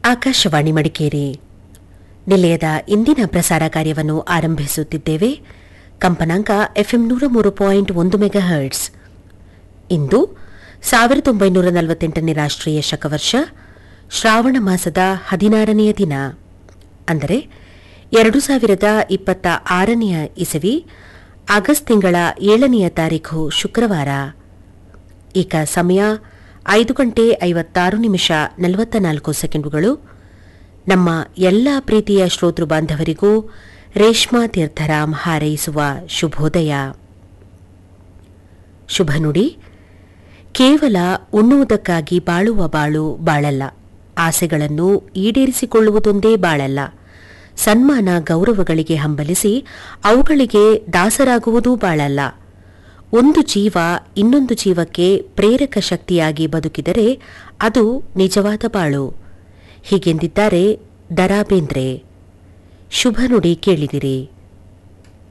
ಆಕಾಶವಾಣಿ ಮಡಿಕೇರಿ ನಿಲಯದ ಇಂದಿನ ಪ್ರಸಾರ ಕಾರ್ಯವನ್ನು ಆರಂಭಿಸುತ್ತಿದ್ದೇವೆ ಕಂಪನಾಂಕ ಎಫ್ಎಂ ನೂರ ಮೂರು ಪಾಯಿಂಟ್ ಒಂದು ಮೆಗಾ ಹರ್ಟ್ಸ್ ಇಂದು ಸಾವಿರದ ಒಂಬೈನೂರ ನಲವತ್ತೆಂಟನೇ ರಾಷ್ಟ್ರೀಯ ಶಕವರ್ಷ ಶ್ರಾವಣ ಮಾಸದ ಹದಿನಾರನೆಯ ದಿನ ಅಂದರೆ ಎರಡು ಸಾವಿರದ ಇಪ್ಪತ್ತ ಆರನೆಯ ಇಸವಿ ಆಗಸ್ಟ್ ತಿಂಗಳ ಏಳನೆಯ ತಾರೀಖು ಶುಕ್ರವಾರ ಈಗ ಸಮಯ ಐದು ಗಂಟೆ ಐವತ್ತಾರು ನಿಮಿಷ ನಲವತ್ತ ನಾಲ್ಕು ಸೆಕೆಂಡುಗಳು ನಮ್ಮ ಎಲ್ಲ ಪ್ರೀತಿಯ ಶ್ರೋತೃ ಬಾಂಧವರಿಗೂ ರೇಷ್ಮಾ ತೀರ್ಥರಾಮ್ ಹಾರೈಸುವ ಶುಭೋದಯ ಶುಭ ನುಡಿ ಕೇವಲ ಉಣ್ಣುವುದಕ್ಕಾಗಿ ಬಾಳುವ ಬಾಳು ಬಾಳಲ್ಲ ಆಸೆಗಳನ್ನು ಈಡೇರಿಸಿಕೊಳ್ಳುವುದೊಂದೇ ಬಾಳಲ್ಲ ಸನ್ಮಾನ ಗೌರವಗಳಿಗೆ ಹಂಬಲಿಸಿ ಅವುಗಳಿಗೆ ದಾಸರಾಗುವುದೂ ಬಾಳಲ್ಲ ಒಂದು ಜೀವ ಇನ್ನೊಂದು ಜೀವಕ್ಕೆ ಪ್ರೇರಕ ಶಕ್ತಿಯಾಗಿ ಬದುಕಿದರೆ ಅದು ನಿಜವಾದ ಬಾಳು ಹೀಗೆಂದಿದ್ದಾರೆ ದರಾ ಬೇಂದ್ರೆ ಶುಭ ನುಡಿ ಕೇಳಿದಿರಿ